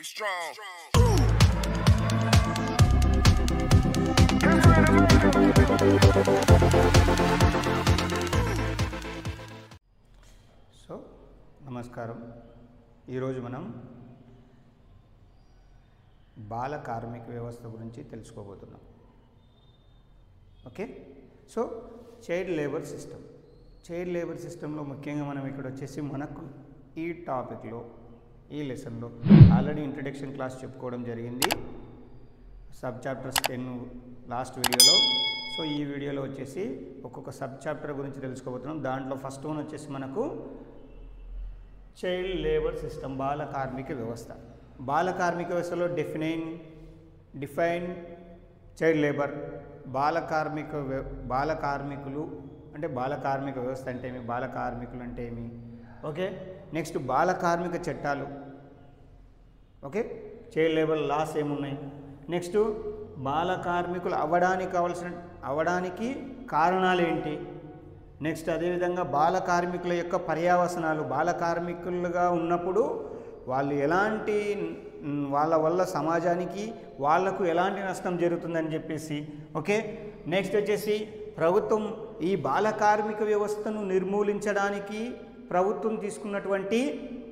Be strong. So నమస్కారం ఈరోజు మనం బాల కార్మిక వ్యవస్థ గురించి తెలుసుకోబోతున్నాం okay so child labour system child labour సిస్టంలో ముఖ్యంగా మనం ఇక్కడ వచ్చేసి మనకు ఈ టాపిక్లో ఈ లెసన్లో ఆల్రెడీ ఇంట్రడక్షన్ క్లాస్ చెప్పుకోవడం జరిగింది సబ్ చాప్టర్స్ టెన్ లాస్ట్ వీడియోలో సో ఈ వీడియోలో వచ్చేసి ఒక్కొక్క సబ్ చాప్టర్ గురించి తెలుసుకోబోతున్నాం దాంట్లో ఫస్ట్ వన్ వచ్చేసి మనకు చైల్డ్ లేబర్ సిస్టమ్ బాల కార్మిక వ్యవస్థ బాల కార్మిక వ్యవస్థలో డెఫినైన్ డిఫైన్ చైల్డ్ లేబర్ బాల కార్మిక వ్య- బాల కార్మికులు అంటే బాల కార్మిక వ్యవస్థ అంటే ఏమి బాల కార్మికులు అంటే ఏమి ఓకే నెక్స్ట్ బాల కార్మిక చట్టాలు ఓకే చైల్డ్ లేబర్ లాస్ ఏమున్నాయి నెక్స్ట్ బాల కార్మికులు అవ్వడానికి కావాల్సిన అవ్వడానికి కారణాలు ఏంటి నెక్స్ట్ అదేవిధంగా బాల కార్మికుల యొక్క పర్యావసనాలు బాల కార్మికులుగా ఉన్నప్పుడు వాళ్ళు ఎలాంటి మ్, వాళ్ళ వల్ల సమాజానికి వాళ్లకు ఎలాంటి నష్టం జరుగుతుందని చెప్పేసి ఓకే నెక్స్ట్ వచ్చేసి ప్రభుత్వం ఈ బాల కార్మిక వ్యవస్థను నిర్మూలించడానికి ప్రభుత్వం తీసుకున్నటువంటి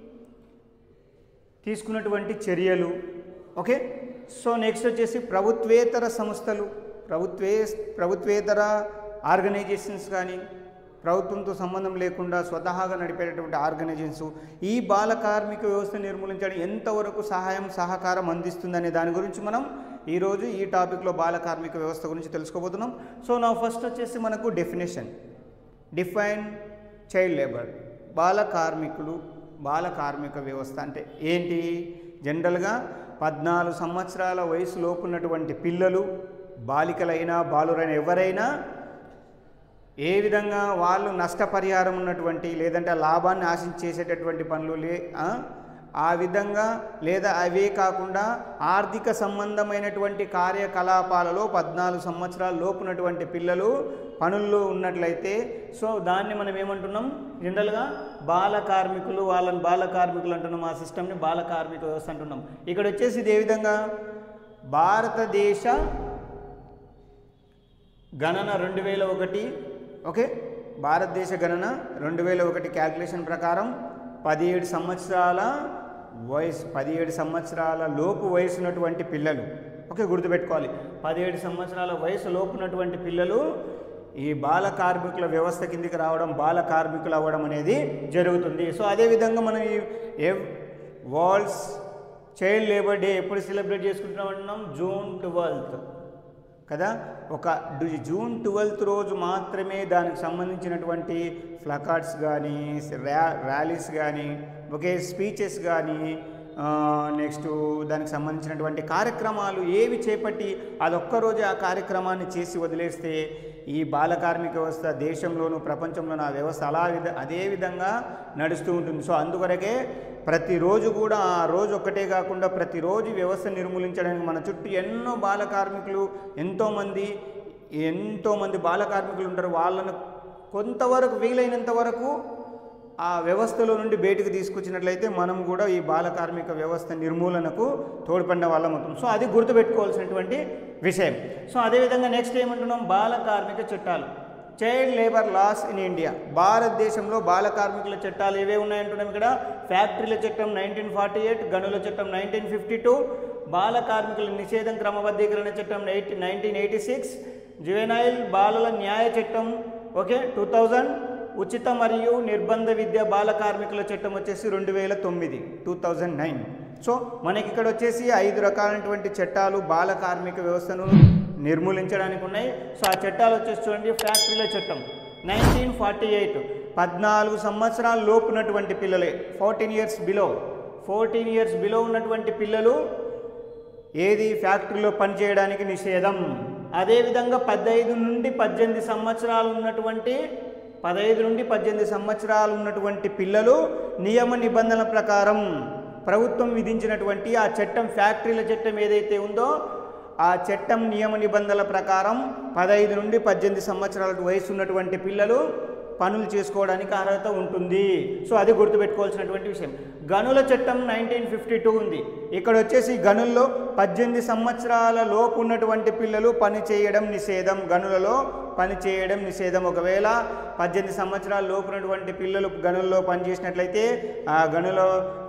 తీసుకున్నటువంటి చర్యలు ఓకే సో నెక్స్ట్ వచ్చేసి ప్రభుత్వేతర సంస్థలు ప్రభుత్వే ప్రభుత్వేతర ఆర్గనైజేషన్స్ కానీ ప్రభుత్వంతో సంబంధం లేకుండా స్వతహాగా నడిపేటటువంటి ఆర్గనైజేషన్స్ ఈ బాల కార్మిక వ్యవస్థ నిర్మూలించడం ఎంతవరకు సహాయం సహకారం అందిస్తుందనే దాని గురించి మనం ఈరోజు ఈ టాపిక్లో బాల కార్మిక వ్యవస్థ గురించి తెలుసుకోబోతున్నాం సో నా ఫస్ట్ వచ్చేసి మనకు డెఫినేషన్ డిఫైన్ చైల్డ్ లేబర్ బాల కార్మికులు బాల కార్మిక వ్యవస్థ అంటే ఏంటి జనరల్గా పద్నాలుగు సంవత్సరాల వయసులోపు ఉన్నటువంటి పిల్లలు బాలికలైనా బాలురైనా ఎవరైనా ఏ విధంగా వాళ్ళు నష్టపరిహారం ఉన్నటువంటి లేదంటే లాభాన్ని ఆశించి చేసేటటువంటి పనులు లే ఆ? ఆ విధంగా లేదా అవే కాకుండా ఆర్థిక సంబంధమైనటువంటి కార్యకలాపాలలో పద్నాలుగు సంవత్సరాల లోపున్నటువంటి పిల్లలు పనుల్లో ఉన్నట్లయితే సో దాన్ని మనం ఏమంటున్నాం జనరల్గా బాల కార్మికులు వాళ్ళని బాల కార్మికులు అంటున్నాం ఆ సిస్టమ్ని బాల కార్మిక వ్యవస్థ అంటున్నాం ఇక్కడ వచ్చేసి ఇది ఏ విధంగా భారతదేశ గణన రెండు వేల ఒకటి ఓకే భారతదేశ గణన రెండు వేల ఒకటి క్యాల్కులేషన్ ప్రకారం పదిహేడు సంవత్సరాల వయసు పదిహేడు సంవత్సరాల లోపు వయసు ఉన్నటువంటి పిల్లలు ఓకే గుర్తుపెట్టుకోవాలి పదిహేడు సంవత్సరాల వయసు లోపు ఉన్నటువంటి పిల్లలు ఈ బాల కార్మికుల వ్యవస్థ కిందికి రావడం బాల కార్మికులు అవ్వడం అనేది జరుగుతుంది సో అదేవిధంగా మనం ఈ ఏ వరల్డ్స్ చైల్డ్ లేబర్ డే ఎప్పుడు సెలబ్రేట్ చేసుకుంటున్నాం అంటున్నాం జూన్ ట్వెల్త్ కదా ఒక డు- జూన్ ట్వెల్త్ రోజు మాత్రమే దానికి సంబంధించినటువంటి ఫ్లకార్డ్స్ కానీ ర్యా ర్యాలీస్ కానీ ఒకే స్పీచెస్ కానీ నెక్స్ట్ దానికి సంబంధించినటువంటి కార్యక్రమాలు ఏవి చేపట్టి అదొక్కరోజు ఆ కార్యక్రమాన్ని చేసి వదిలేస్తే ఈ బాల కార్మిక వ్యవస్థ దేశంలోనూ ప్రపంచంలోనూ ఆ వ్యవస్థ అలా విధ అదే విధంగా నడుస్తూ ఉంటుంది సో అందువరకే ప్రతిరోజు కూడా ఆ రోజు ఒక్కటే కాకుండా ప్రతిరోజు వ్యవస్థ నిర్మూలించడానికి మన చుట్టూ ఎన్నో బాల కార్మికులు ఎంతోమంది ఎంతోమంది బాల కార్మికులు ఉంటారు వాళ్ళను కొంతవరకు వీలైనంత వరకు ఆ వ్యవస్థలో నుండి బయటకు తీసుకొచ్చినట్లయితే మనం కూడా ఈ బాల కార్మిక వ్యవస్థ నిర్మూలనకు తోడ్పడిన వాళ్ళం అవుతాం సో అది గుర్తుపెట్టుకోవాల్సినటువంటి విషయం సో అదేవిధంగా నెక్స్ట్ ఏమంటున్నాం బాల కార్మిక చట్టాలు child labour laws in India భారతదేశంలో బాల కార్మికుల చట్టాలు ఏవే ఉన్నాయంటున్నాం ఇక్కడ ఫ్యాక్టరీల చట్టం నైన్టీన్ ఫార్టీ ఎయిట్ గనుల చట్టం నైన్టీన్ ఫిఫ్టీ టూ బాల కార్మికుల నిషేధం క్రమబద్ధీకరణ చట్టం eight nineteen eighty six juvenile బాలల న్యాయ చట్టం ఓకే టూ థౌజండ్ ఉచిత మరియు నిర్బంధ విద్య బాల కార్మికుల చట్టం వచ్చేసి రెండు వేల తొమ్మిది టూ థౌజండ్ నైన్ సో మనకి ఇక్కడ వచ్చేసి ఐదు రకాలైనటువంటి చట్టాలు బాల కార్మిక వ్యవస్థను నిర్మూలించడానికి ఉన్నాయి సో ఆ చట్టాలు వచ్చేసి చూడండి ఫ్యాక్టరీల చట్టం నైన్టీన్ ఫార్టీ ఎయిట్ పద్నాలుగు సంవత్సరాల లోపు ఉన్నటువంటి పిల్లలే fourteen years below fourteen years below ఉన్నటువంటి పిల్లలు ఏది ఫ్యాక్టరీలో పనిచేయడానికి నిషేధం అదేవిధంగా పదహైదు నుండి పద్దెనిమిది సంవత్సరాలు ఉన్నటువంటి పదహైదు నుండి పద్దెనిమిది సంవత్సరాలు ఉన్నటువంటి పిల్లలు నియమ నిబంధనల ప్రకారం ప్రభుత్వం విధించినటువంటి ఆ చట్టం ఫ్యాక్టరీల చట్టం ఏదైతే ఉందో ఆ చట్టం నియమ నిబంధనల ప్రకారం పదహైదు నుండి పద్దెనిమిది సంవత్సరాల వయసు ఉన్నటువంటి పిల్లలు పనులు చేసుకోవడానికి అర్హత ఉంటుంది సో అది గుర్తుపెట్టుకోవాల్సినటువంటి విషయం గనుల చట్టం నైన్టీన్ ఫిఫ్టీ టూ ఉంది ఇక్కడ వచ్చేసి గనుల్లో పద్దెనిమిది సంవత్సరాల లోపు ఉన్నటువంటి పిల్లలు పని చేయడం నిషేధం గనులలో పని చేయడం నిషేధం ఒకవేళ పద్దెనిమిది సంవత్సరాల లోపు ఉన్నటువంటి పిల్లలు గనుల్లో పనిచేసినట్లయితే ఆ గనుల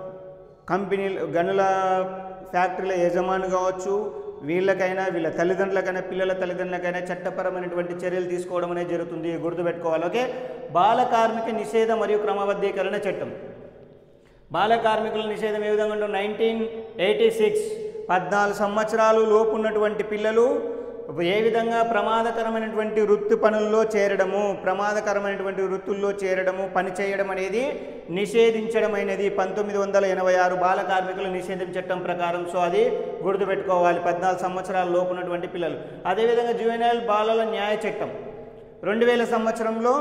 కంపెనీలు గనుల ఫ్యాక్టరీల యజమాని కావచ్చు వీళ్ళకైనా వీళ్ళ తల్లిదండ్రులకైనా పిల్లల తల్లిదండ్రులకైనా చట్టపరమైనటువంటి చర్యలు తీసుకోవడం అనేది జరుగుతుంది గుర్తుపెట్టుకోవాలి ఓకే బాల కార్మిక నిషేధ మరియు క్రమబద్ధీకరణ చట్టం బాల కార్మికుల నిషేధం ఏ విధంగా ఉంటుంది నైన్టీన్ ఎయిటీ సిక్స్ పద్నాలుగు సంవత్సరాలు లోపు ఉన్నటువంటి పిల్లలు ఏ విధంగా ప్రమాదకరమైనటువంటి వృత్తి పనుల్లో చేరడము ప్రమాదకరమైనటువంటి వృత్తుల్లో చేరడము పని చేయడం అనేది నిషేధించడమైనది పంతొమ్మిది వందల ఎనభై ఆరు బాల కార్మికుల నిషేధం చట్టం ప్రకారం సో అది గుర్తుపెట్టుకోవాలి పద్నాలుగు సంవత్సరాల లోపు ఉన్నటువంటి పిల్లలు అదేవిధంగా జువెనైల్ బాలల న్యాయ చట్టం రెండు వేల సంవత్సరంలో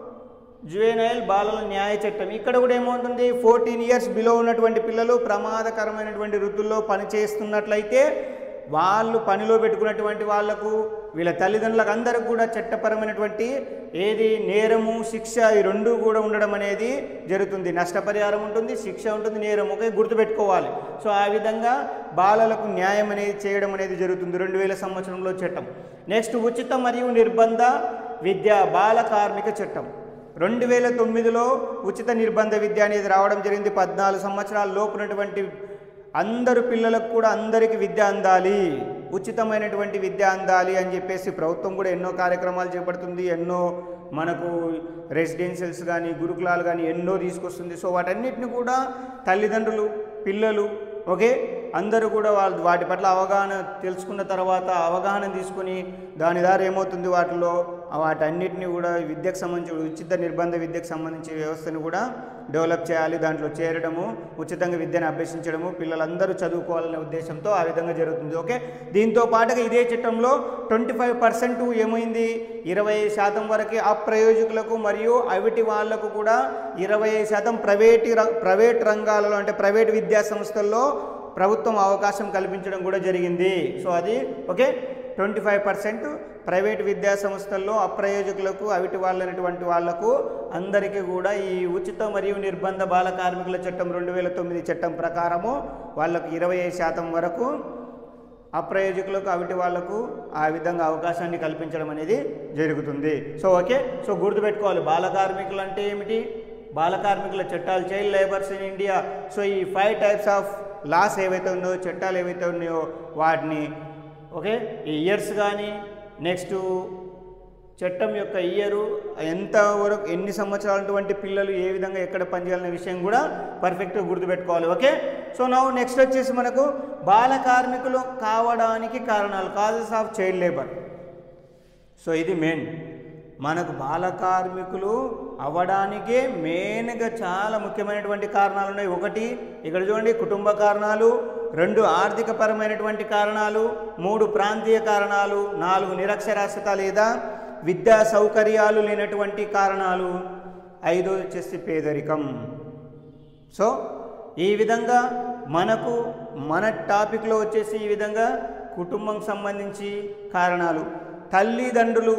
జువెనైల్ బాలల న్యాయ చట్టం ఇక్కడ కూడా ఏమవుతుంది ఫోర్టీన్ ఇయర్స్ బిలో ఉన్నటువంటి పిల్లలు ప్రమాదకరమైనటువంటి వృత్తుల్లో పనిచేస్తున్నట్లయితే వాళ్ళు పనిలో పెట్టుకున్నటువంటి వాళ్లకు వీళ్ళ తల్లిదండ్రులకు అందరికి కూడా చట్టపరమైనటువంటి ఏది నేరము శిక్ష ఈ రెండు కూడా ఉండడం అనేది జరుగుతుంది నష్టపరిహారం ఉంటుంది శిక్ష ఉంటుంది నేరం ఒకే గుర్తుపెట్టుకోవాలి సో ఆ విధంగా బాలలకు న్యాయం అనేది చేయడం అనేది జరుగుతుంది రెండు వేల సంవత్సరంలో చట్టం నెక్స్ట్ ఉచిత మరియు నిర్బంధ విద్య బాల కార్మిక చట్టం రెండు వేల తొమ్మిదిలో ఉచిత నిర్బంధ విద్య అనేది రావడం జరిగింది పద్నాలుగు సంవత్సరాల లోపునటువంటి అందరు పిల్లలకు కూడా అందరికీ విద్య అందాలి ఉచితమైనటువంటి విద్య అందాలి అని చెప్పేసి ప్రభుత్వం కూడా ఎన్నో కార్యక్రమాలు చేపడుతుంది ఎన్నో మనకు రెసిడెన్షియల్స్ కానీ గురుకులాలు కానీ ఎన్నో తీసుకొస్తుంది సో వాటన్నిటిని కూడా తల్లిదండ్రులు పిల్లలు ఓకే అందరూ కూడా వాళ్ళు వాటి పట్ల అవగాహన తెలుసుకున్న తర్వాత అవగాహన తీసుకుని దాని ద్వారా ఏమవుతుంది వాటిలో వాటన్నిటిని కూడా విద్యకు సంబంధించి ఉచిత నిర్బంధ విద్యకు సంబంధించిన వ్యవస్థను కూడా డెవలప్ చేయాలి దాంట్లో చేరడము ఉచితంగా విద్యను అభ్యసించడము పిల్లలందరూ చదువుకోవాలనే ఉద్దేశంతో ఆ విధంగా జరుగుతుంది ఓకే దీంతో పాటుగా ఇదే చట్టంలో ట్వంటీ ఫైవ్ పర్సెంట్ ఏమైంది ఇరవై శాతం వరకు అప్రయోజకులకు మరియు అవిటి వాళ్లకు కూడా ఇరవై శాతం ప్రైవేట్ ప్రైవేట్ రంగాలలో అంటే ప్రైవేట్ విద్యా సంస్థల్లో ప్రభుత్వం అవకాశం కల్పించడం కూడా జరిగింది సో అది okay twenty five percent private విద్యా సంస్థల్లో అప్రయోజకులకు అవిటి వాళ్ళైనటువంటి వాళ్లకు అందరికీ కూడా ఈ ఉచిత మరియు నిర్బంధ బాల కార్మికుల చట్టం రెండు వేల తొమ్మిది చట్టం ప్రకారము వాళ్ళకు ఇరవై శాతం వరకు అప్రయోజకులకు అవిటి వాళ్లకు ఆ విధంగా అవకాశాన్ని కల్పించడం అనేది జరుగుతుంది సో ఓకే సో గుర్తుపెట్టుకోవాలి బాల కార్మికులు అంటే ఏమిటి బాల కార్మికుల చట్టాలు child labours in India so ఈ ఫైవ్ టైప్స్ ఆఫ్ లాస్ ఏవైతే ఉన్నాయో చట్టాలు ఏవైతే ఉన్నాయో వాటిని ఓకే ఈ ఇయర్స్ కానీ నెక్స్ట్ చట్టం యొక్క ఇయరు ఎంత వరకు ఎన్ని సంవత్సరాలటువంటి పిల్లలు ఏ విధంగా ఎక్కడ పనిచేయాలనే విషయం కూడా పర్ఫెక్ట్గా గుర్తుపెట్టుకోవాలి ఓకే సో నా నెక్స్ట్ వచ్చేసి మనకు బాల కార్మికులు కావడానికి కారణాలు causes of child labour so ఇది మెయిన్ మనకు బాల కార్మికులు అవ్వడానికే మెయిన్గా చాలా ముఖ్యమైనటువంటి కారణాలు ఉన్నాయి ఒకటి ఇక్కడ చూడండి కుటుంబ కారణాలు రెండు ఆర్థిక పరమైనటువంటి కారణాలు మూడు ప్రాంతీయ కారణాలు నాలుగు నిరక్షరాస్యత లేదా విద్యా సౌకర్యాలు లేనటువంటి కారణాలు ఐదో వచ్చేసి పేదరికం సో ఈ విధంగా మనకు మన టాపిక్లో వచ్చేసి ఈ విధంగా కుటుంబం సంబంధించి కారణాలు తల్లిదండ్రులు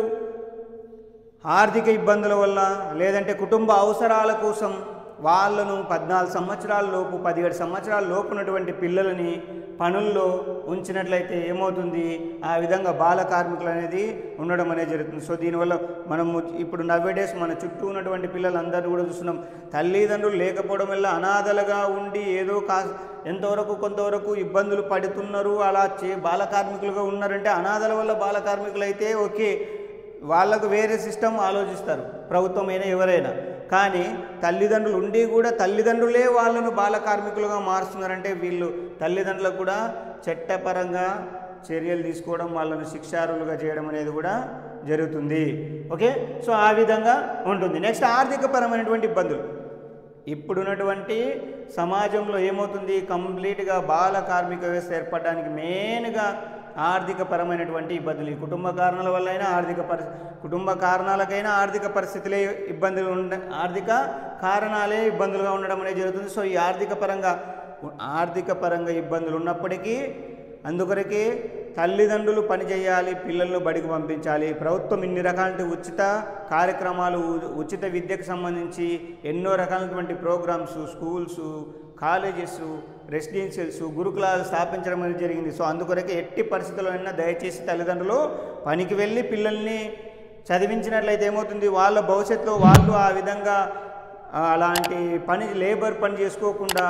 ఆర్థిక ఇబ్బందుల వల్ల లేదంటే కుటుంబ అవసరాల కోసం వాళ్ళను పద్నాలుగు సంవత్సరాల లోపు పదిహేడు సంవత్సరాల లోపు ఉన్నటువంటి పిల్లలని పనుల్లో ఉంచినట్లయితే ఏమవుతుంది ఆ విధంగా బాల కార్మికులు అనేది ఉండడం అనేది జరుగుతుంది సో దీనివల్ల మనము ఇప్పుడు నవ్వేడేస్ మన చుట్టూ ఉన్నటువంటి పిల్లలందరూ కూడా చూస్తున్నాం తల్లిదండ్రులు లేకపోవడం వల్ల అనాథలుగా ఉండి ఏదో కా ఎంతవరకు కొంతవరకు ఇబ్బందులు పడుతున్నారు అలా చే బాల కార్మికులుగా ఉన్నారంటే అనాథల వల్ల బాల కార్మికులు అయితే ఓకే వాళ్ళకు వేరే సిస్టమ్ ఆలోచిస్తారు ప్రభుత్వం అయినా ఎవరైనా కానీ తల్లిదండ్రులు ఉండి కూడా తల్లిదండ్రులే వాళ్ళను బాల కార్మికులుగా మారుస్తున్నారంటే వీళ్ళు తల్లిదండ్రులకు కూడా చట్టపరంగా చర్యలు తీసుకోవడం వాళ్ళను శిక్షారులుగా చేయడం అనేది కూడా జరుగుతుంది ఓకే సో ఆ విధంగా ఉంటుంది నెక్స్ట్ ఆర్థికపరమైనటువంటి ఇబ్బందులు ఇప్పుడున్నటువంటి సమాజంలో ఏమవుతుంది కంప్లీట్గా బాల కార్మిక వ్యవస్థ ఏర్పడడానికి మెయిన్గా ఆర్థిక పరమైనటువంటి ఇబ్బందులు ఈ కుటుంబ కారణాల వల్ల అయినా ఆర్థిక పరి కుటుంబ కారణాలకైనా ఆర్థిక పరిస్థితులే ఇబ్బందులు ఉండ ఆర్థిక కారణాలే ఇబ్బందులుగా ఉండడం అనేది జరుగుతుంది సో ఈ ఆర్థిక పరంగా ఆర్థిక పరంగా ఇబ్బందులు ఉన్నప్పటికీ అందుకొరకే తల్లిదండ్రులు పని చేయాలి పిల్లలను బడికి పంపించాలి ప్రభుత్వం ఇన్ని రకాల ఉచిత కార్యక్రమాలు ఉ- ఉచిత విద్యకు సంబంధించి ఎన్నో రకాలైనటువంటి ప్రోగ్రామ్స్ స్కూల్స్ కాలేజెస్ రెసిడెన్షియల్స్ గురుకులాలు స్థాపించడం అనేది జరిగింది సో అందుకొరకే ఎట్టి పరిస్థితుల్లో అయినా దయచేసి తల్లిదండ్రులు పనికి వెళ్ళి పిల్లల్ని చదివించినట్లయితే ఏమవుతుంది వాళ్ళ భవిష్యత్తులో వాళ్ళు ఆ విధంగా ఆ, అలాంటి పని లేబర్ పని చేసుకోకుండా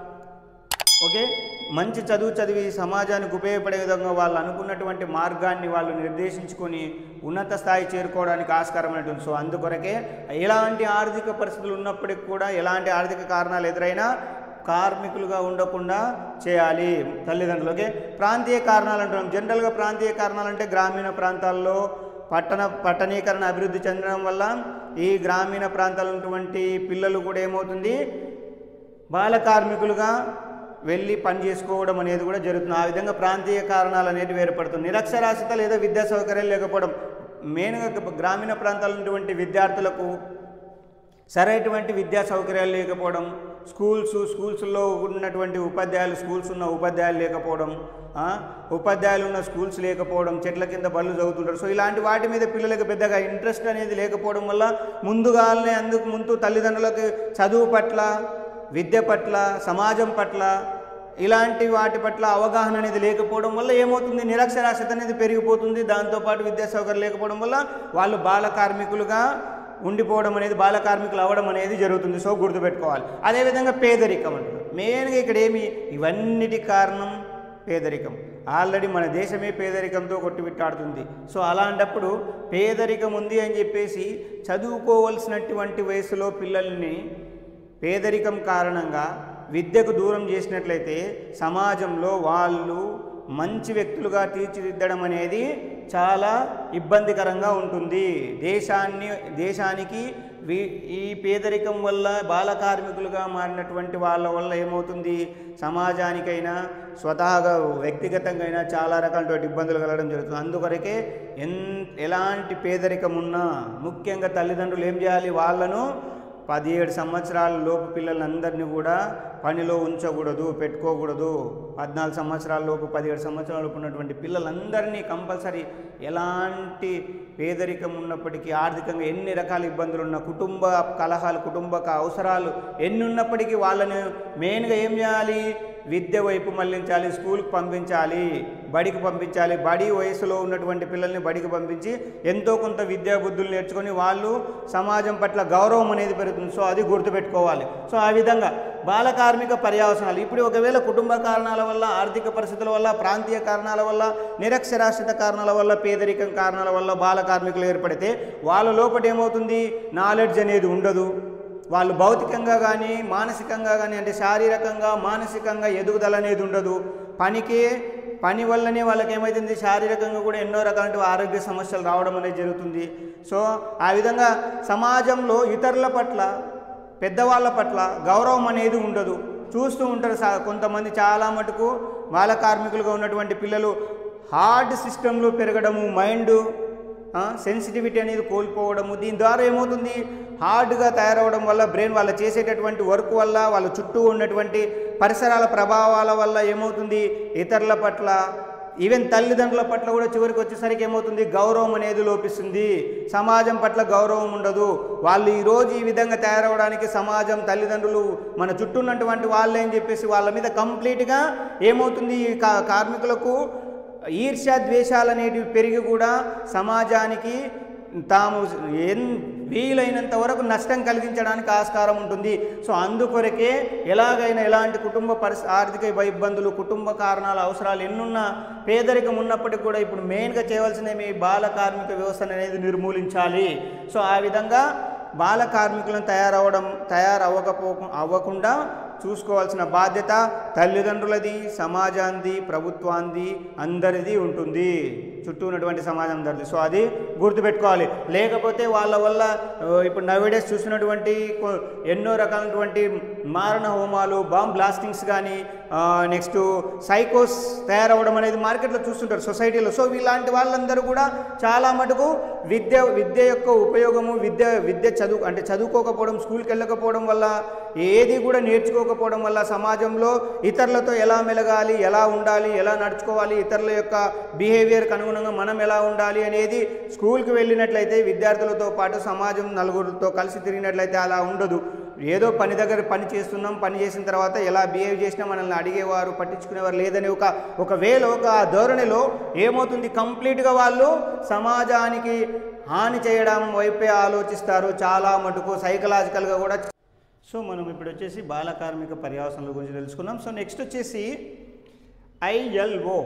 ఓకే మంచి చదువు చదివి సమాజానికి ఉపయోగపడే విధంగా వాళ్ళు అనుకున్నటువంటి మార్గాన్ని వాళ్ళు నిర్దేశించుకొని ఉన్నత స్థాయి చేరుకోవడానికి ఆస్కారం ఉంటుంది సో అందుకొరకే ఎలాంటి ఆర్థిక పరిస్థితులు ఉన్నప్పటికీ కూడా ఎలాంటి ఆర్థిక కారణాలు ఎదురైనా కార్మికులుగా ఉండకుండా చేయాలి తల్లిదండ్రులు ఓకే ప్రాంతీయ కారణాలు అంటున్నాం జనరల్గా ప్రాంతీయ కారణాలు అంటే గ్రామీణ ప్రాంతాల్లో పట్టణ పట్టణీకరణ అభివృద్ధి చెందడం వల్ల ఈ గ్రామీణ ప్రాంతాల్లో ఉన్నటువంటి పిల్లలు కూడా ఏమవుతుంది బాల కార్మికులుగా వెళ్ళి పని చేసుకోవడం అనేది కూడా జరుగుతుంది ఆ విధంగా ప్రాంతీయ కారణాలు అనేవి ఏర్పడుతుంది నిరక్షరాస్యత లేదా విద్యా సౌకర్యాలు లేకపోవడం మెయిన్గా గ్రామీణ ప్రాంతాల్లో ఉన్నటువంటి విద్యార్థులకు సరైనటువంటి విద్యా సౌకర్యాలు లేకపోవడం స్కూల్స్ స్కూల్స్లో ఉన్నటువంటి ఉపాధ్యాయులు స్కూల్స్ ఉన్న ఉపాధ్యాయులు లేకపోవడం ఆ, ఉపాధ్యాయులు ఉన్న స్కూల్స్ లేకపోవడం చెట్ల కింద బళ్ళు చదువుతుంటారు సో ఇలాంటి వాటి మీద పిల్లలకు పెద్దగా ఇంట్రెస్ట్ అనేది లేకపోవడం వల్ల ముందుగానే అందుకు ముందు తల్లిదండ్రులకు చదువు పట్ల విద్య పట్ల సమాజం పట్ల ఇలాంటి వాటి పట్ల అవగాహన అనేది లేకపోవడం వల్ల ఏమవుతుంది నిరక్షరాస్యత అనేది పెరిగిపోతుంది దాంతోపాటు విద్యా సౌకర్యం లేకపోవడం వల్ల వాళ్ళు బాల కార్మికులుగా ఉండిపోవడం అనేది బాల కార్మికులు అవ్వడం అనేది జరుగుతుంది సో గుర్తుపెట్టుకోవాలి అదేవిధంగా పేదరికం అంటారు మెయిన్గా ఇక్కడ ఏమి ఇవన్నిటి కారణం పేదరికం ఆల్రెడీ మన దేశమే పేదరికంతో కొట్టుమిట్టాడుతుంది సో అలాంటప్పుడు పేదరికం ఉంది అని చెప్పేసి చదువుకోవలసినటువంటి వయసులో పిల్లల్ని పేదరికం కారణంగా విద్యకు దూరం చేసినట్లయితే సమాజంలో వాళ్ళు మంచి వ్యక్తులుగా తీర్చిదిద్దడం అనేది చాలా ఇబ్బందికరంగా ఉంటుంది దేశాన్ని దేశానికి వి- ఈ పేదరికం వల్ల బాల కార్మికులుగా మారినటువంటి వాళ్ళ వల్ల ఏమవుతుంది సమాజానికైనా స్వతహాగా వ్యక్తిగతంగా అయినా చాలా రకాలటువంటి ఇబ్బందులు కలగడం జరుగుతుంది అందుకొరకే ఎన్ ఎలాంటి పేదరికం ఉన్నా ముఖ్యంగా తల్లిదండ్రులు ఏం చేయాలి వాళ్ళను పదిహేడు సంవత్సరాల లోపు పిల్లలందరినీ కూడా పనిలో ఉంచకూడదు పెట్టుకోకూడదు పద్నాలుగు సంవత్సరాల లోపు పదిహేడు సంవత్సరాల లోపు ఉన్నటువంటి పిల్లలందరినీ కంపల్సరీ ఎలాంటి పేదరికం ఉన్నప్పటికీ ఆర్థికంగా ఎన్ని రకాల ఇబ్బందులు ఉన్న కుటుంబ కలహాలు కుటుంబ అవసరాలు ఎన్ని ఉన్నప్పటికీ వాళ్ళని మెయిన్గా ఏం చేయాలి విద్య వైపు మళ్లించాలి స్కూల్కి పంపించాలి బడికి పంపించాలి బడి వయసులో ఉన్నటువంటి పిల్లల్ని బడికి పంపించి ఎంతో కొంత విద్యా బుద్ధులు నేర్చుకొని వాళ్ళు సమాజం పట్ల గౌరవం అనేది పెరుగుతుంది సో అది గుర్తుపెట్టుకోవాలి సో ఆ విధంగా బాల కార్మిక పర్యావసనాలు ఇప్పుడు ఒకవేళ కుటుంబ కారణాల వల్ల ఆర్థిక పరిస్థితుల వల్ల ప్రాంతీయ కారణాల వల్ల నిరక్షరాస్యత కారణాల వల్ల పేదరికం కారణాల వల్ల బాల కార్మికులు ఏర్పడితే వాళ్ళ లోపల ఏమవుతుంది నాలెడ్జ్ అనేది ఉండదు వాళ్ళు భౌతికంగా కానీ మానసికంగా కానీ అంటే శారీరకంగా మానసికంగా ఎదుగుదల అనేది ఉండదు పనికి పని వల్లనే వాళ్ళకి ఏమవుతుంది శారీరకంగా కూడా ఎన్నో రకాల ఆరోగ్య సమస్యలు రావడం అనేది జరుగుతుంది సో ఆ విధంగా సమాజంలో ఇతరుల పట్ల పెద్దవాళ్ళ పట్ల గౌరవం అనేది ఉండదు చూస్తూ ఉంటారు సా- కొంతమంది చాలా మటుకు బాల కార్మికులుగా ఉన్నటువంటి పిల్లలు హార్డ్ సిస్టంలో పెరగడము మైండ్ సెన్సిటివిటీ అనేది కోల్పోవడము దీని ద్వారా ఏమవుతుంది హార్డ్గా తయారవడం వల్ల బ్రెయిన్ వాళ్ళు చేసేటటువంటి వర్క్ వల్ల వాళ్ళ చుట్టూ ఉన్నటువంటి పరిసరాల ప్రభావాల వల్ల ఏమవుతుంది ఇతరుల పట్ల ఈవెన్ తల్లిదండ్రుల పట్ల కూడా చివరికి వచ్చేసరికి ఏమవుతుంది గౌరవం అనేది లోపిస్తుంది సమాజం పట్ల గౌరవం ఉండదు వాళ్ళు ఈరోజు ఈ విధంగా తయారవడానికి సమాజం తల్లిదండ్రులు మన చుట్టూ ఉన్నటువంటి వాళ్ళే అని చెప్పేసి వాళ్ళ మీద కంప్లీట్గా ఏమవుతుంది ఈ కా కార్మికులకు ఈర్ష్య ద్వేషాలు అనేటివి పెరిగి కూడా సమాజానికి తాము ఎన్ వీలైనంత వరకు నష్టం కలిగించడానికి ఆస్కారం ఉంటుంది సో అందుకొరకే ఎలాగైనా ఎలాంటి కుటుంబ పరిస్థ ఆర్థిక ఇబ్బ- ఇబ్బందులు కుటుంబ కారణాల అవసరాలు ఎన్నున్నా పేదరికం ఉన్నప్పటికీ కూడా ఇప్పుడు మెయిన్గా చేయవలసిన మీ బాల కార్మిక వ్యవస్థను అనేది నిర్మూలించాలి సో ఆ విధంగా బాల కార్మికులను తయారవడం తయారవ్వకపో అవ్వకుండా చూసుకోవాల్సిన బాధ్యత తల్లిదండ్రులది సమాజాంది ప్రభుత్వాంది అందరిది ఉంటుంది చుట్టూ ఉన్నటువంటి సమాజం అందరిది సో అది గుర్తుపెట్టుకోవాలి లేకపోతే వాళ్ళ వల్ల ఆ, ఇప్పుడు నవేడేస్ చూసినటువంటి కొ- ఎన్నో రకాలైనటువంటి మారణ హోమాలు బాంబ్ బ్లాస్టింగ్స్ కానీ నెక్స్ట్ సైకోస్ తయారవడం అనేది మార్కెట్లో చూస్తుంటారు సొసైటీలో సో ఇలాంటి వాళ్ళందరూ కూడా చాలా మటుకు విద్య విద్య యొక్క ఉపయోగము విద్య విద్య చదువు అంటే చదువుకోకపోవడం స్కూల్కి వెళ్ళకపోవడం వల్ల ఏది కూడా నేర్చుకోకపోవడం వల్ల సమాజంలో ఇతరులతో ఎలా మెలగాలి ఎలా ఉండాలి ఎలా నడుచుకోవాలి ఇతరుల యొక్క బిహేవియర్కి అనుగుణంగా మనం ఎలా ఉండాలి అనేది స్కూల్కి వెళ్ళినట్లయితే విద్యార్థులతో పాటు సమాజం నలుగురితో కలిసి తిరిగినట్లయితే అలా ఉండదు ఏదో పని దగ్గర పని చేస్తున్నాం పని చేసిన తర్వాత ఎలా బిహేవ్ చేసినా మనల్ని అడిగేవారు పట్టించుకునేవారు లేదని ఒక ఒక వేలో ఒక ధోరణిలో ఏమవుతుంది కంప్లీట్గా వాళ్ళు సమాజానికి హాని చేయడం వైపే ఆలోచిస్తారు చాలా మటుకు సైకలాజికల్గా కూడా సో మనం ఇప్పుడు వచ్చేసి బాల కార్మిక పర్యావసనాల గురించి తెలుసుకున్నాం సో నెక్స్ట్ వచ్చేసి ఐఎల్ఓ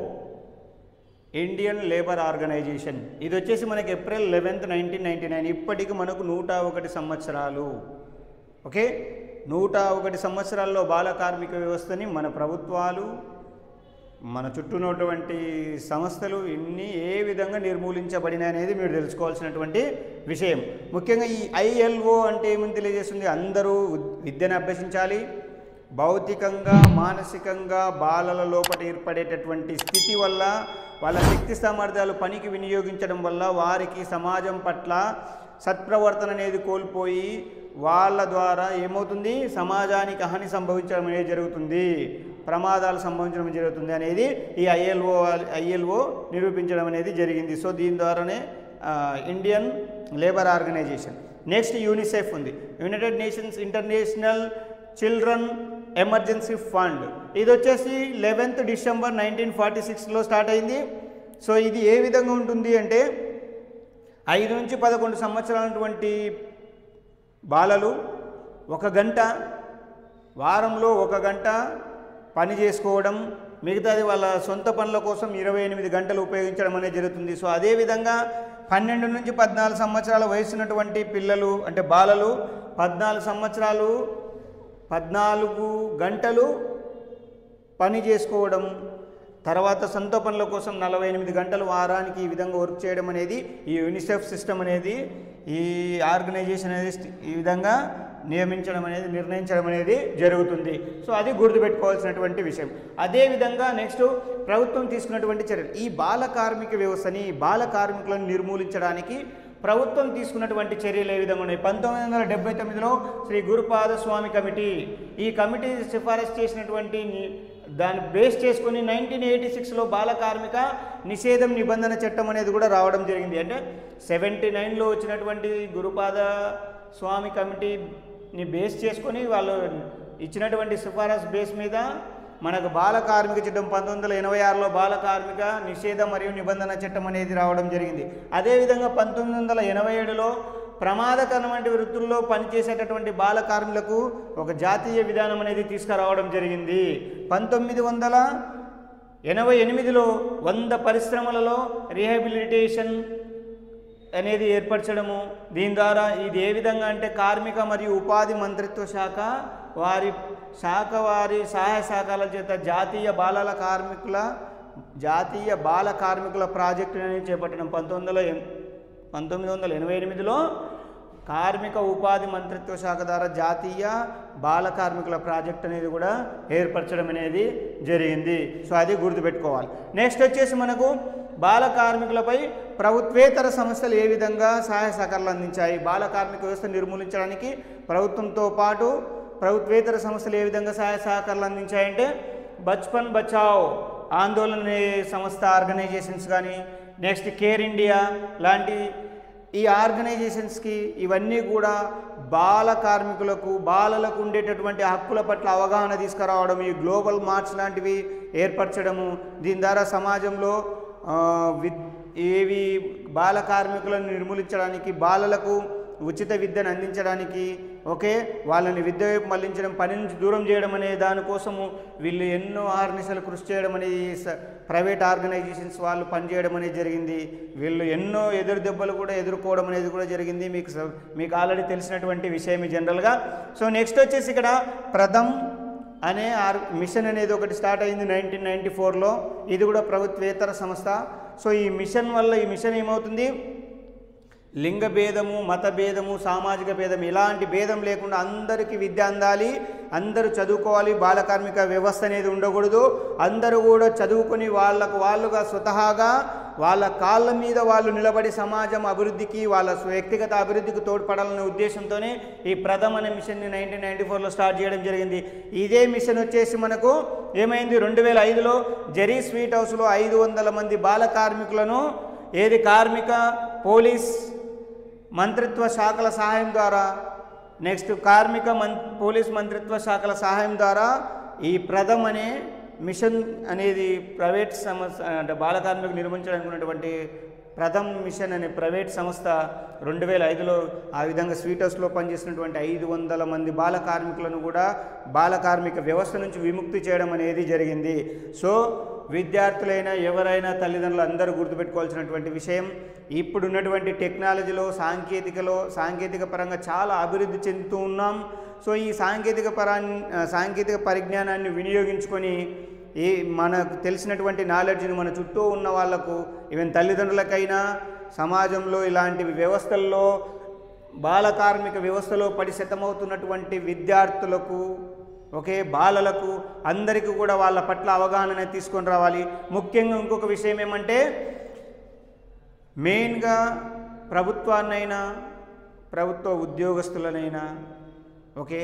ఇండియన్ లేబర్ ఆర్గనైజేషన్ ఇది వచ్చేసి మనకి April eleventh nineteen ninety nine ఇప్పటికి మనకు నూట ఒకటి సంవత్సరాలు ఓకే నూట ఒకటి సంవత్సరాల్లో బాల కార్మిక వ్యవస్థని మన ప్రభుత్వాలు మన చుట్టూ ఉన్నటువంటి సంస్థలు ఇన్ని ఏ విధంగా నిర్మూలించబడినాయి అనేది మీరు తెలుసుకోవాల్సినటువంటి విషయం ముఖ్యంగా ఈ ఐఎల్ఓ అంటే ఏమని తెలియజేస్తుంది అందరూ విద్యను అభ్యసించాలి భౌతికంగా మానసికంగా బాలల లోపల ఏర్పడేటటువంటి స్థితి వల్ల వాళ్ళ శక్తి సామర్థ్యాలు పనికి వినియోగించడం వల్ల వారికి సమాజం పట్ల సత్ప్రవర్తన అనేది కోల్పోయి వాళ్ళ ద్వారా ఏమవుతుంది సమాజానికి హాని సంభవించడం అనేది జరుగుతుంది ప్రమాదాలు సంభవించడం జరుగుతుంది అనేది ఈ ఐఎల్ఓ ఐఎల్ఓ నిరూపించడం అనేది జరిగింది సో దీని ద్వారానే ఆ, Indian labour organisation next UNICEF ఉంది united nations international children emergency fund ఇది వచ్చేసి లెవెన్త్ డిసెంబర్ నైన్టీన్ ఫార్టీ సిక్స్లో స్టార్ట్ అయింది సో ఇది ఏ విధంగా ఉంటుంది అంటే ఐదు నుంచి పదకొండు సంవత్సరాలటువంటి బాలలు ఒక గంట వారంలో ఒక గంట పని చేసుకోవడం మిగతాది వాళ్ళ సొంత పనుల కోసం ఇరవై ఎనిమిది గంటలు ఉపయోగించడం అనేది జరుగుతుంది సో అదేవిధంగా పన్నెండు నుంచి పద్నాలుగు సంవత్సరాల వయసున్నటువంటి పిల్లలు అంటే బాలలు పద్నాలుగు సంవత్సరాలు పద్నాలుగు గంటలు పని చేసుకోవడం తర్వాత సొంత పనుల కోసం నలభై ఎనిమిది గంటలు వారానికి ఈ విధంగా వర్క్ చేయడం అనేది ఈ యూనిసెఫ్ సిస్టమ్ అనేది ఈ ఆర్గనైజేషన్ అనేది స్ట్- ఈ విధంగా నియమించడం అనేది నిర్ణయించడం అనేది జరుగుతుంది సో అది గుర్తుపెట్టుకోవాల్సినటువంటి విషయం అదేవిధంగా నెక్స్ట్ ప్రభుత్వం తీసుకున్నటువంటి చర్యలు ఈ బాల కార్మిక వ్యవస్థని బాల కార్మికులను నిర్మూలించడానికి ప్రభుత్వం తీసుకున్నటువంటి చర్యలు ఏ విధంగా ఉన్నాయి పంతొమ్మిది వందల డెబ్బై తొమ్మిదిలో శ్రీ గురుపాద స్వామి కమిటీ ఈ కమిటీ సిఫారసు చేసినటువంటి ని- దాన్ని బేస్ చేసుకొని నైన్టీన్ ఎయిటీ సిక్స్లో బాల కార్మిక నిషేధం నిబంధన చట్టం అనేది కూడా రావడం జరిగింది అంటే సెవెంటీ నైన్లో వచ్చినటువంటి గురుపాద స్వామి కమిటీని బేస్ చేసుకొని వాళ్ళు ఇచ్చినటువంటి సిఫారసు బేస్ మీద మనకు బాల కార్మిక చట్టం పంతొమ్మిది వందల ఎనభై ఆరులో బాల కార్మిక నిషేధ మరియు నిబంధన చట్టం అనేది రావడం జరిగింది అదేవిధంగా పంతొమ్మిది వందల ఎనభై ఏడులో ప్రమాదకరమైన వృత్తుల్లో పనిచేసేటటువంటి బాల కార్మికులకు ఒక జాతీయ విధానం అనేది తీసుకురావడం జరిగింది పంతొమ్మిది వందల ఎనభై ఎనిమిదిలో వంద పరిశ్రమలలో రీహాబిలిటేషన్ అనేది ఏర్పరచడము దీని ద్వారా ఇది ఏ విధంగా అంటే కార్మిక మరియు ఉపాధి మంత్రిత్వ శాఖ వారి శాఖ వారి సహాయ శాఖల చేత జాతీయ బాలల కార్మికుల జాతీయ బాల కార్మికుల ప్రాజెక్టు అనేది చేపట్టడం పంతొమ్మిది వందల ఎన్- పంతొమ్మిది వందల ఎనభై ఎనిమిదిలో కార్మిక ఉపాధి మంత్రిత్వ శాఖ ద్వారా జాతీయ బాల కార్మికుల ప్రాజెక్ట్ అనేది కూడా ఏర్పరచడం అనేది జరిగింది సో అది గుర్తుపెట్టుకోవాలి నెక్స్ట్ వచ్చేసి మనకు బాల కార్మికులపై ప్రభుత్వేతర సంస్థలు ఏ విధంగా సహాయ సహకారాలు అందించాయి బాల కార్మిక వ్యవస్థ నిర్మూలించడానికి ప్రభుత్వంతో పాటు ప్రభుత్వేతర సంస్థలు ఏ విధంగా సహాయ సహకారాలు అందించాయంటే బచ్పన్ బచావ్ ఆందోళన అనే సంస్థ ఆర్గనైజేషన్స్ కానీ నెక్స్ట్ కేర్ ఇండియా లాంటి ఈ ఆర్గనైజేషన్స్కి ఇవన్నీ కూడా బాల కార్మికులకు బాలలకు ఉండేటటువంటి హక్కుల పట్ల అవగాహన తీసుకురావడం ఈ గ్లోబల్ మార్చ్ లాంటివి ఏర్పరచడము దీని ద్వారా సమాజంలో ఆ, విద్ ఏవి బాల కార్మికులను నిర్మూలించడానికి బాలలకు ఉచిత విద్యను అందించడానికి ఓకే వాళ్ళని విద్య వైపు మళ్లించడం పని నుంచి దూరం చేయడం అనే దానికోసము వీళ్ళు ఎన్నో ఆర్నిసలు కృషి చేయడం అనేది స- ప్రైవేట్ ఆర్గనైజేషన్స్ వాళ్ళు పనిచేయడం అనేది జరిగింది వీళ్ళు ఎన్నో ఎదురు దెబ్బలు కూడా ఎదుర్కోవడం అనేది కూడా జరిగింది మీకు స- మీకు ఆల్రెడీ తెలిసినటువంటి విషయం జనరల్గా సో నెక్స్ట్ వచ్చేసి ఇక్కడ ప్రథమ్ అనే ఆర్ మిషన్ అనేది ఒకటి స్టార్ట్ అయింది నైన్టీన్ నైంటీ ఫోర్లో ఇది కూడా ప్రభుత్వేతర సంస్థ సో ఈ మిషన్ వల్ల ఈ మిషన్ ఏమవుతుంది లింగ భేదము మత భేదము సామాజిక భేదం ఇలాంటి భేదం లేకుండా అందరికీ విద్య అందాలి అందరూ చదువుకోవాలి బాల కార్మిక వ్యవస్థ అనేది ఉండకూడదు అందరూ కూడా చదువుకొని వాళ్ళకు వాళ్ళుగా స్వతహాగా వాళ్ళ కాళ్ళ మీద వాళ్ళు నిలబడి సమాజం అభివృద్ధికి వాళ్ళ వ్యక్తిగత అభివృద్ధికి తోడ్పడాలనే ఉద్దేశంతోనే ఈ ప్రథమ్ అనే మిషన్ని నైన్టీన్ నైన్టీ ఫోర్లో స్టార్ట్ చేయడం జరిగింది ఇదే మిషన్ వచ్చేసి మనకు ఏమైంది రెండు వేల ఐదులో జెరీ స్వీట్ హౌస్లో ఐదు వందల మంది బాల కార్మికులను ఏది కార్మిక పోలీస్ మంత్రిత్వ శాఖల సహాయం ద్వారా నెక్స్ట్ కార్మిక మం పోలీస్ మంత్రిత్వ శాఖల సహాయం ద్వారా ఈ ప్రథమ్ అనే మిషన్ అనేది ప్రైవేట్ సంస్థ అంటే బాల కార్మికులు నిర్మించడానికి ఉన్నటువంటి ప్రథమ్ మిషన్ అనే ప్రైవేట్ సంస్థ రెండు వేల ఐదులో ఆ విధంగా స్వీట్ హౌస్లో పనిచేసినటువంటి ఐదు వందల మంది బాల కార్మికులను కూడా బాల కార్మిక వ్యవస్థ నుంచి విముక్తి చేయడం అనేది జరిగింది సో విద్యార్థులైనా ఎవరైనా తల్లిదండ్రులు అందరూ గుర్తుపెట్టుకోవాల్సినటువంటి విషయం ఇప్పుడున్నటువంటి టెక్నాలజీలో సాంకేతికలో సాంకేతిక పరంగా చాలా అభివృద్ధి చెందుతూ ఉన్నాం సో ఈ సాంకేతిక పరాన్ని సాంకేతిక పరిజ్ఞానాన్ని వినియోగించుకొని ఈ మనకు తెలిసినటువంటి నాలెడ్జ్ని మన చుట్టూ ఉన్న వాళ్లకు ఈవెన్ తల్లిదండ్రులకైనా సమాజంలో ఇలాంటి వ్యవస్థల్లో బాల కార్మిక వ్యవస్థలో పడి శతమవుతున్నటువంటి విద్యార్థులకు ఒకే బాలలకు అందరికీ కూడా వాళ్ళ పట్ల అవగాహన తీసుకొని రావాలి ముఖ్యంగా ఇంకొక విషయం ఏమంటే మెయిన్గా ప్రభుత్వాన్నైనా ప్రభుత్వ ఉద్యోగస్తులనైనా ఓకే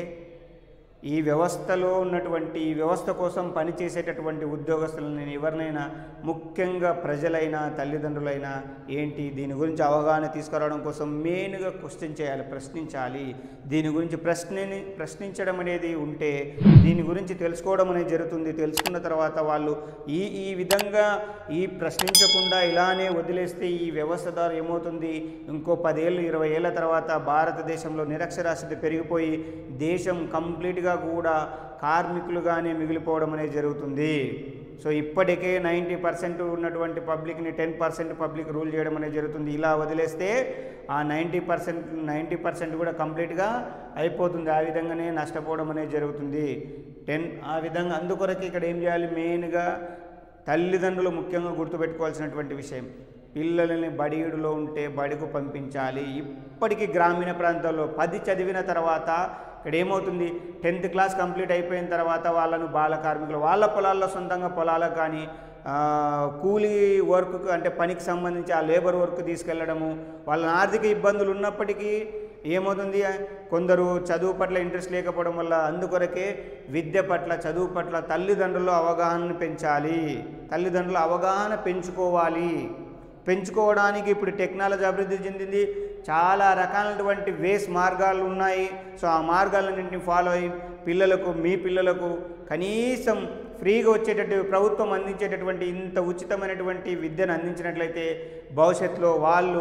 ఈ వ్యవస్థలో ఉన్నటువంటి ఈ వ్యవస్థ కోసం పనిచేసేటటువంటి ఉద్యోగస్తులను ఎవరినైనా ముఖ్యంగా ప్రజలైనా తల్లిదండ్రులైనా ఏంటి దీని గురించి అవగాహన తీసుకురావడం కోసం మెయిన్గా క్వశ్చన్ చేయాలి ప్రశ్నించాలి దీని గురించి ప్రశ్నని ప్రశ్నించడం అనేది ఉంటే దీని గురించి తెలుసుకోవడం అనేది జరుగుతుంది తెలుసుకున్న తర్వాత వాళ్ళు ఈ ఈ విధంగా ఈ ప్రశ్నించకుండా ఇలానే వదిలేస్తే ఈ వ్యవస్థ ద్వారా ఏమవుతుంది ఇంకో పదేళ్ళు ఇరవై ఏళ్ళ తర్వాత భారతదేశంలో నిరక్షరాస్యత పెరిగిపోయి దేశం కంప్లీట్గా కూడా కార్మికులుగానే మిగిలిపోవడం అనేది జరుగుతుంది సో ఇప్పటికే నైంటీ పర్సెంట్ ఉన్నటువంటి పబ్లిక్ని టెన్ పర్సెంట్ పబ్లిక్ రూల్ చేయడం అనేది జరుగుతుంది ఇలా వదిలేస్తే ఆ నైంటీ పర్సెంట్ నైంటీ పర్సెంట్ కూడా కంప్లీట్గా అయిపోతుంది ఆ విధంగానే నష్టపోవడం అనేది జరుగుతుంది టెన్ ఆ విధంగా అందుకొరకు ఇక్కడ ఏం చేయాలి మెయిన్గా తల్లిదండ్రులు ముఖ్యంగా గుర్తుపెట్టుకోవాల్సినటువంటి విషయం పిల్లలని బడియుడులో ఉంటే బడికు పంపించాలి ఇప్పటికీ గ్రామీణ ప్రాంతాల్లో పది చదివిన తర్వాత ఇక్కడ ఏమవుతుంది టెన్త్ క్లాస్ కంప్లీట్ అయిపోయిన తర్వాత వాళ్ళను బాల కార్మికులు వాళ్ళ పొలాల్లో సొంతంగా పొలాలకు కానీ ఆ, కూలీ వర్క్ అంటే పనికి సంబంధించి ఆ లేబర్ వర్క్ తీసుకెళ్లడము వాళ్ళ ఆర్థిక ఇబ్బందులు ఉన్నప్పటికీ ఏమవుతుంది కొందరు చదువు పట్ల ఇంట్రెస్ట్ లేకపోవడం వల్ల అందుకొరకే విద్య పట్ల చదువు పట్ల తల్లిదండ్రులు అవగాహనను పెంచాలి తల్లిదండ్రులు అవగాహన పెంచుకోవాలి పెంచుకోవడానికి ఇప్పుడు టెక్నాలజీ అభివృద్ధి చెందింది చాలా రకాలైనటువంటి వేస్ మార్గాలు ఉన్నాయి సో ఆ మార్గాలన్నింటినీ ఫాలో అయ్యి పిల్లలకు మీ పిల్లలకు కనీసం ఫ్రీగా వచ్చేటట్టు ప్రభుత్వం అందించేటటువంటి ఇంత ఉచితమైనటువంటి విద్యను అందించినట్లయితే భవిష్యత్తులో వాళ్ళు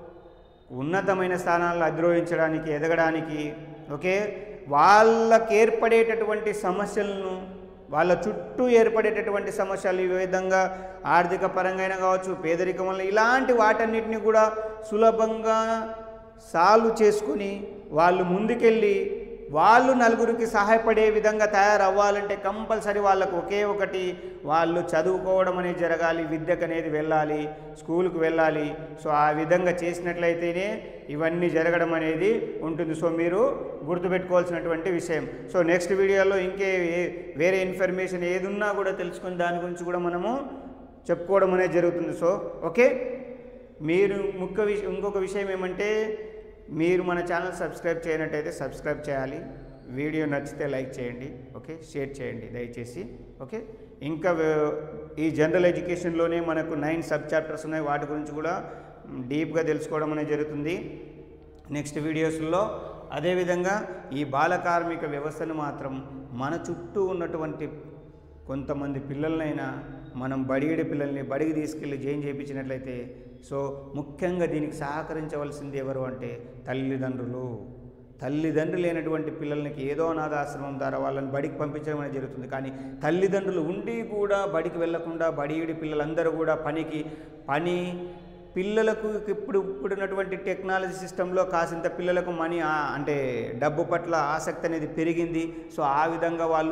ఉన్నతమైన స్థానాల్లో అధిరోహించడానికి ఎదగడానికి ఓకే వాళ్ళకి ఏర్పడేటటువంటి సమస్యలను వాళ్ళ చుట్టూ ఏర్పడేటటువంటి సమస్యలు ఈ విధంగా ఆర్థిక పరంగా కావచ్చు పేదరికం వల్ల ఇలాంటి వాటన్నిటిని కూడా సులభంగా సాల్వ్ చేసుకుని వాళ్ళు ముందుకెళ్ళి వాళ్ళు నలుగురికి సహాయపడే విధంగా తయారవ్వాలంటే కంపల్సరీ వాళ్ళకు ఒకే ఒకటి వాళ్ళు చదువుకోవడం అనేది జరగాలి విద్యకు అనేది వెళ్ళాలి స్కూల్కి వెళ్ళాలి సో ఆ విధంగా చేసినట్లయితేనే ఇవన్నీ జరగడం అనేది ఉంటుంది సో మీరు గుర్తుపెట్టుకోవాల్సినటువంటి విషయం సో నెక్స్ట్ వీడియోలో ఇంకే ఏ- వేరే ఇన్ఫర్మేషన్ ఏది ఉన్నా కూడా తెలుసుకుని దాని గురించి కూడా మనము చెప్పుకోవడం అనేది జరుగుతుంది సో ఓకే మీరు ముఖ్య విషయం ఇంకొక విషయం ఏమంటే మీరు మన ఛానల్ సబ్స్క్రైబ్ చేయనట్టయితే సబ్స్క్రైబ్ చేయాలి వీడియో నచ్చితే లైక్ చేయండి ఓకే షేర్ చేయండి దయచేసి ఓకే ఇంకా వే- ఈ జనరల్ ఎడ్యుకేషన్లోనే మనకు నైన్ సబ్ చాప్టర్స్ ఉన్నాయి వాటి గురించి కూడా డీప్గా తెలుసుకోవడం అనేది జరుగుతుంది నెక్స్ట్ వీడియోస్లో అదేవిధంగా ఈ బాల కార్మిక వ్యవస్థను మాత్రం మన చుట్టూ ఉన్నటువంటి కొంతమంది పిల్లలనైనా మనం బడిగడి పిల్లల్ని బడికి తీసుకెళ్ళి జైన్ చేయించినట్లయితే సో ముఖ్యంగా దీనికి సహకరించవలసింది ఎవరు అంటే తల్లిదండ్రులు తల్లిదండ్రులు లేనటువంటి పిల్లలకి ఏదో అనాథాశ్రమం ద్వారా వాళ్ళని బడికి పంపించడం అనేది జరుగుతుంది కానీ తల్లిదండ్రులు ఉండి కూడా బడికి వెళ్లకుండా బడియుడి పిల్లలందరూ కూడా పనికి పని పిల్లలకు ఇప్పుడు ఇప్పుడున్నటువంటి టెక్నాలజీ సిస్టంలో కాసింత పిల్లలకు మనీ ఆ- అంటే డబ్బు పట్ల ఆసక్తి అనేది పెరిగింది సో ఆ విధంగా వాళ్ళు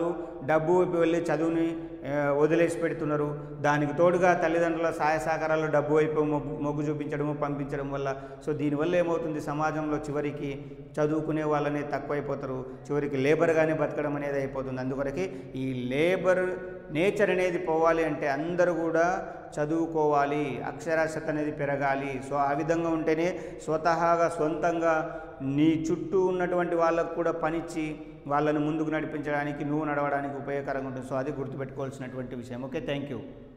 డబ్బు వైపు వెళ్ళి చదువుని ఆ, వదిలేసి పెడుతున్నారు దానికి తోడుగా తల్లిదండ్రుల సహాయ సహకారాలు డబ్బు వైపు మొగ్గు మొగ్గు చూపించడము పంపించడం వల్ల సో దీనివల్ల ఏమవుతుంది సమాజంలో చివరికి చదువుకునే వాళ్ళనే తక్కువైపోతారు చివరికి లేబర్గానే బతకడం అనేది అయిపోతుంది అందుకొరకే ఈ లేబర్ నేచర్ అనేది పోవాలి అంటే అందరూ కూడా చదువుకోవాలి అక్షరాస్యత అనేది పెరగాలి సో ఆ విధంగా ఉంటేనే స్వతహాగా సొంతంగా నీ చుట్టూ ఉన్నటువంటి వాళ్ళకు కూడా పనిచ్చి వాళ్ళని ముందుకు నడిపించడానికి నువ్వు నడవడానికి ఉపయోగకరంగా ఉంటుంది సో అది గుర్తుపెట్టుకోవాల్సినటువంటి విషయం ఓకే థ్యాంక్ యూ